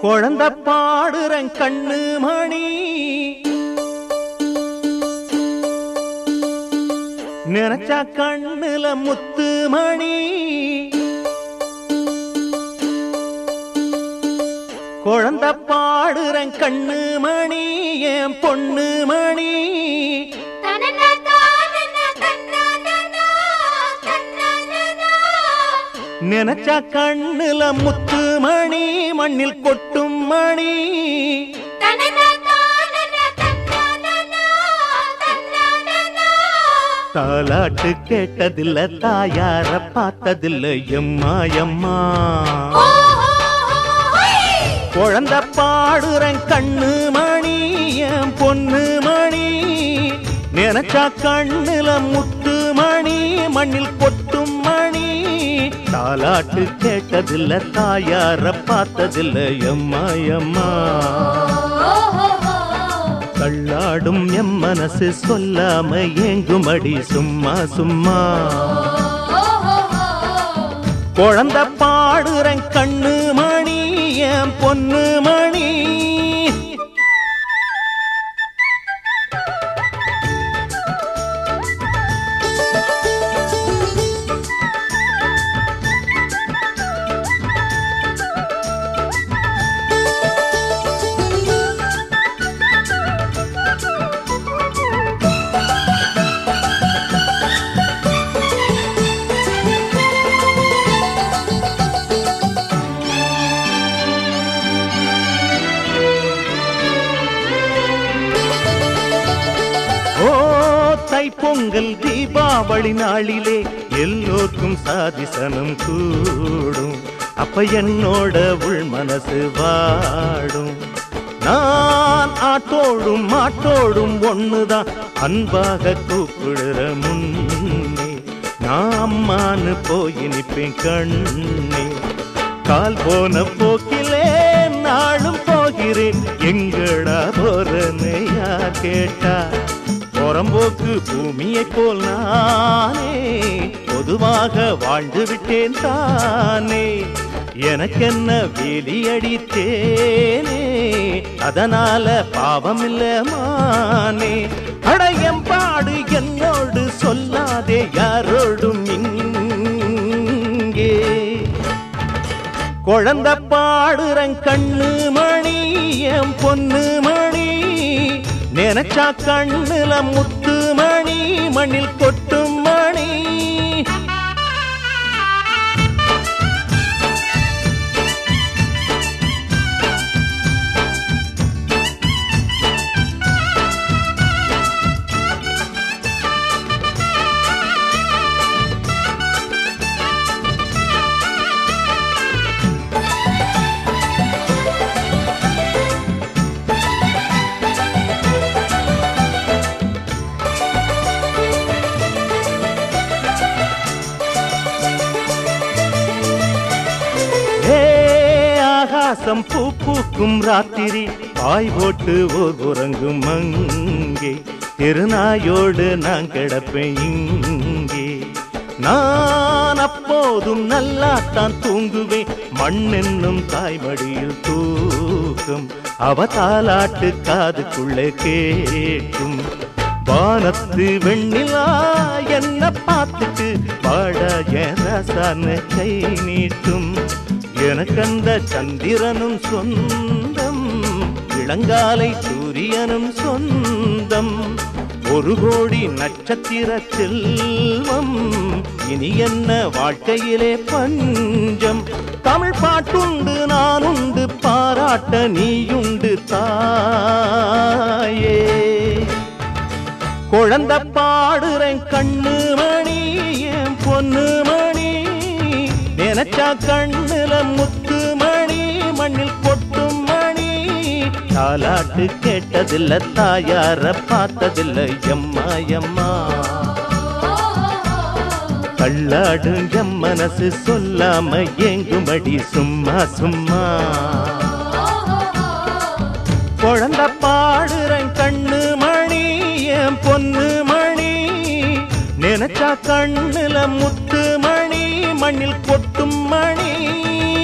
குழந்த பாடுறன் கண்ணு மணி நினைச்சா கண்ணுல முத்து மணி குழந்த பாடுறன் கண்ணு மணி என் பொண்ணு மணி தனனா தானனா தன்னானா தன்னானா நினைச்சா கண்ணுல முத்து மணி மண்ணில் கொட்டும் மணி தனனா தானனா தன்னானா தன்னானா தாலாட்டு கேட்டதில்ல தாயார பார்த்ததில்ல எம்மா எம்மா குழந்த பாடுறன் கண்ணு மணி என் பொண்ணு மணி நினைச்சா கண்ணுல முத்து மணி மண்ணில் கொட்டும் மணி தாலாட்டு கேட்டதில்ல தாயார பார்த்ததில்ல எம்மா எம்மா தள்ளாடும் எம் மனசு சொல்லாம ஏங்குமடி சும்மா சும்மா குழந்த பாடுறன் கண்ணு மணி என் பொண்ணு மணி ஓ தைப்பொங்கல் தீபாவளி நாளிலே எல்லோர்க்கும் சாதிசனம் கூடும் அப்ப என்னோட உள் மனசு வாடும் நான் ஆட்டோடும் மாட்டோடும் ஒண்ணுதான் அன்பாக கூப்பிடுற முன்னே நான் அம்மான்னு போய் நிப்பேன் கண்ணே கால் போன போக்கிலே நாளும் போகிறேன் எங்கடா போறன்னு யார் கேட்டா புறம்போக்கு பூமியை போல் நானே பொதுவாக வாழ்ந்து விட்டேன் தானே எனக்கென்ன வேலி அடித்தேனே அதனால பாவம் இல்ல மானே அடையம்பாடு என்னோடு சொல்லாதே யாரோடும் இங்கே குழந்த பாடுறன் கண்ணு மணி என் பொண்ணு மணி நினைச்சா கண்ணுல முத்து மணி மண்ணில் கொட்டும் மணி ஏ ஆகாசம் பூ பூக்கும் ராத்திரி பாய் போட்டு ஓர் உறங்கும் அங்கே திருநாயோடு நான் கிடப்பேன் இங்கே நான் அப்போதும் நல்லாத்தான் தூங்குவேன் மண்ணென்னும் தாய்மடியில் தூக்கம் அவ தாலாட்டு காதுக்குள்ளே கேட்கும் வானத்து வெண்ணிலா என்ன பார்த்துட்டு பாட என் ரசான கை நீட்டும் எனக்கந்த சந்திரனும் சொந்தம் இளங்காலை சூரியனும் சொந்தம் ஒரு கோடி நட்சத்திர செல்வம் இனி என்ன வாழ்க்கையிலே பஞ்சம் தமிழ் பாட்டுண்டு நானுண்டு பாராட்ட நீயுண்டு தாயே குழந்த பாடுறேன் கண்ணு மணி என் பொண்ணு மணி நினைச்சா கண்ணுல முத்து மணி மண்ணில் கொட்டும் மணி தாலாட்டு கேட்டதில்ல தாயார பார்த்ததில்ல எம்மா எம்மா தள்ளாடு எம் மனசு சொல்லாம ஏங்குமடி சும்மா சும்மா குழந்த பாடுறன் கண்ணு மணி என் பொண்ணு மணி நினைச்சா கண்ணுல முத்து மணி மண்ணில் கொட்டும் மணி